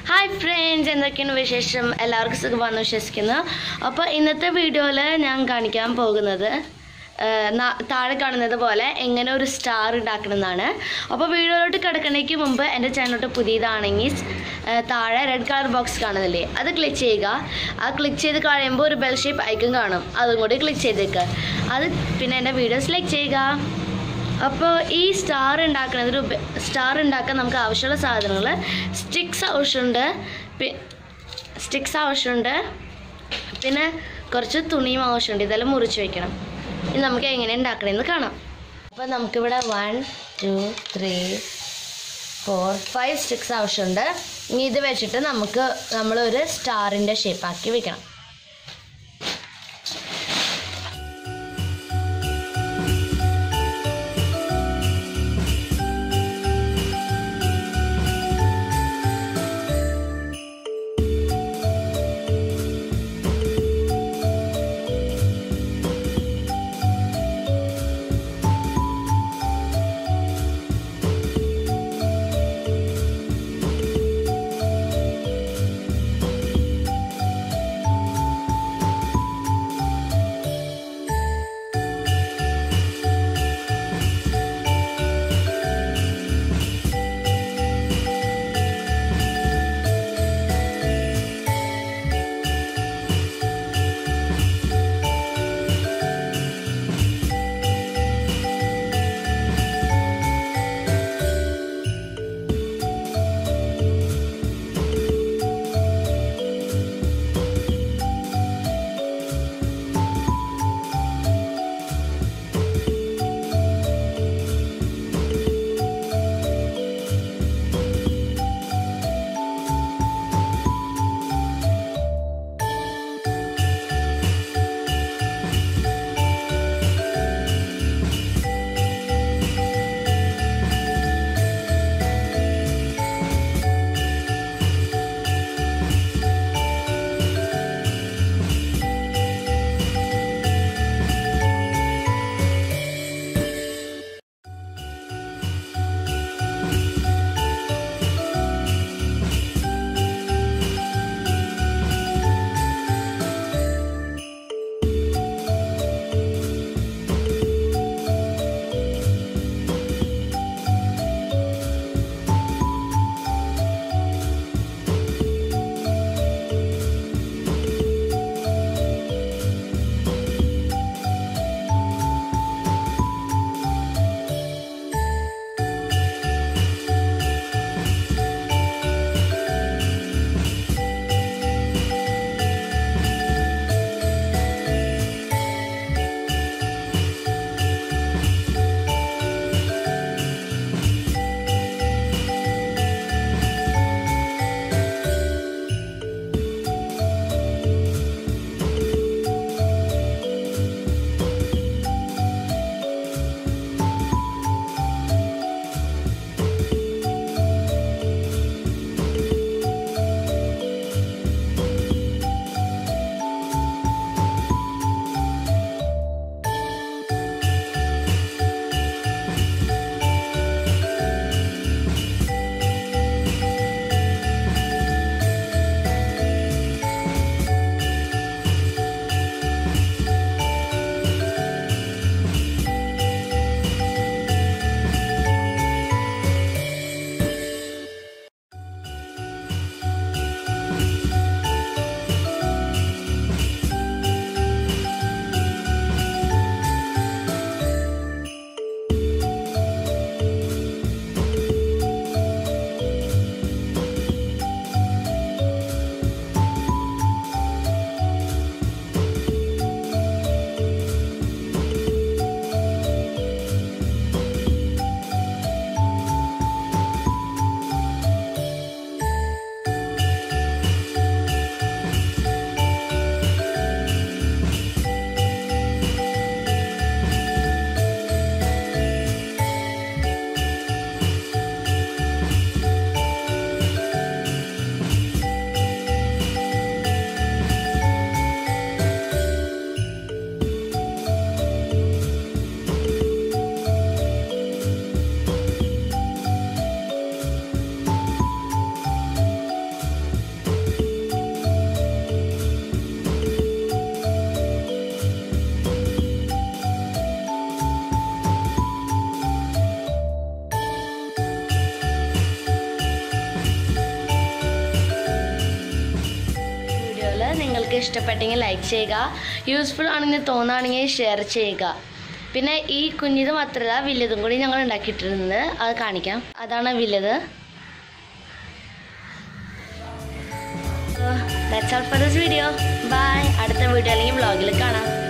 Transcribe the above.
hi friends എന്തൊക്കെയാണ് വിശേഷം എല്ലാവർക്കും സുഖമാണെന്ന് വിശ്വസിക്കുന്നു അപ്പോൾ ഇന്നത്തെ വീഡിയോയിൽ ഞാൻ കാണിക്കാൻ പോകുന്നത് ആ, നാ- താഴെ കാണുന്നത് പോലെ എങ്ങനെ ഒരു സ്റ്റാർ ഉണ്ടാക്കണമെന്നാണ് അപ്പോൾ വീഡിയോയിലോട്ട് കിടക്കണേക്ക് മുമ്പ് എൻ്റെ ചാനലോട്ട് പുതിയതാണെങ്കിൽ ആ, താഴെ റെഡ് കളർ ബോക്സ് കാണുന്നില്ലേ അത് ക്ലിക്ക് ചെയ്യുക അത് ക്ലിക്ക് ചെയ്ത് കഴിയുമ്പോൾ ഒരു ബെൽ ഷേപ്പ് ഐക്കൺ കാണും അതും കൂടി ക്ലിക്ക് ചെയ്തേക്കുക അത് പിന്നെ എൻ്റെ വീഡിയോസ് ലൈക്ക് ചെയ്യുക അപ്പോൾ ഈ സ്റ്റാർ ഉണ്ടാക്കുന്നത് ഒരു സ്റ്റാർ ഉണ്ടാക്കാൻ നമുക്ക് ആവശ്യമുള്ള സാധനങ്ങൾ സ്റ്റിക്സ് ആവശ്യമുണ്ട് പി സ്റ്റിക്സ് ആവശ്യമുണ്ട് പിന്നെ കുറച്ച് തുണിയും ആവശ്യമുണ്ട് ഇതെല്ലാം മുറിച്ച് വെക്കണം ഇനി നമുക്ക് എങ്ങനെ ഉണ്ടാക്കണമെന്ന് കാണാം അപ്പോൾ നമുക്കിവിടെ one two three four five sticks ആവശ്യമുണ്ട് ഇനി ഇത് വെച്ചിട്ട് നമുക്ക് നമ്മളൊരു സ്റ്റാറിൻ്റെ ഷേപ്പാക്കി വെക്കണം ഇഷ്ടപ്പെട്ടെങ്കിൽ ലൈക്ക് ചെയ്യുക യൂസ്ഫുൾ ആണെന്ന് തോന്നുകയാണെങ്കിൽ ഷെയർ ചെയ്യുക പിന്നെ ഈ കുഞ്ഞിത് മാത്രമല്ല വലിയതും കൂടി ഞങ്ങൾ ഉണ്ടാക്കിയിട്ടിരുന്നത് അത് കാണിക്കാം അതാണ് വലുത് that's all for this video bye അടുത്ത വീഡിയോ അല്ലെങ്കിൽ വ്ളോഗിൽ കാണാം